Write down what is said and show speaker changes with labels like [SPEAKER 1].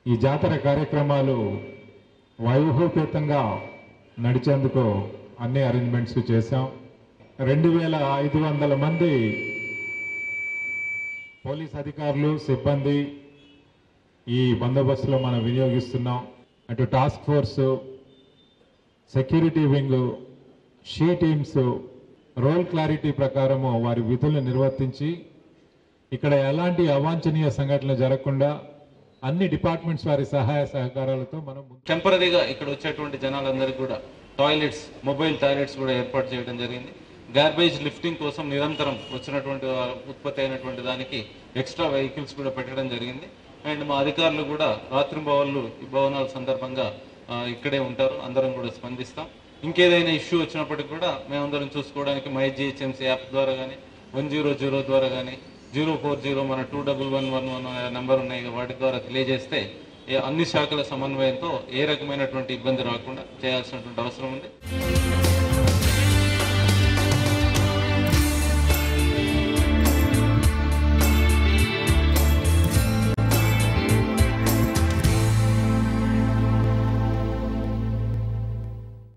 [SPEAKER 1] ఈ జాతర కార్యక్రమాలు వైభవపేతంగా నడిచేందుకు అన్ని అరేంజ్మెంట్స్ చేశాం రెండు వేల ఐదు వందల మంది పోలీస్ అధికారులు సిబ్బంది ఈ బందోబస్తులో మనం వినియోగిస్తున్నాం అటు task force security wing she teams role clarity ప్రకారము వారి విధులను నిర్వర్తించి ఇక్కడ ఎలాంటి అవాంఛనీయ సంఘటనలు జరగకుండా అన్ని డిపార్ట్మెంట్స్ వారి సహాయ సహకారాలతో మనం ముందు-
[SPEAKER 2] టెంపరీగా ఇక్కడ వచ్చేటువంటి జనాలందరికీ కూడా టాయిలెట్స్ మొబైల్ టాయిలెట్స్ కూడా ఏర్పాటు చేయడం జరిగింది గార్బేజ్ లిఫ్టింగ్ కోసం నిరంతరం వచ్చినటువంటి ఆ ఉత్పత్తి అయినటువంటి దానికి ఎక్స్ట్రా వెహికల్స్ కూడా పెట్టడం జరిగింది అండ్ మా అధికారులు కూడా రాత్రింబవళ్ళు ఈ భవనాల సందర్భంగా ఆ, ఇక్కడే ఉంటారు అందరం కూడా స్పందిస్తాం ఇంకేదైనా ఇష్యూ వచ్చినప్పటికి కూడా మేమందరం చూసుకోవడానికి మై జిహెచ్ఎంసీ యాప్ ద్వారా కానీ వన్ జీరో జీరో ద్వారా కానీ జీరో ఫోర్ జీరో మన two double one one one number ఉన్నాయి కదా, వాటి ద్వారా తెలియజేస్తే ఏ- అన్ని శాఖల సమన్వయంతో ఏ రకమైనటువంటి ఇబ్బంది రాకుండా చేయాల్సినటువంటి అవసరం ఉంది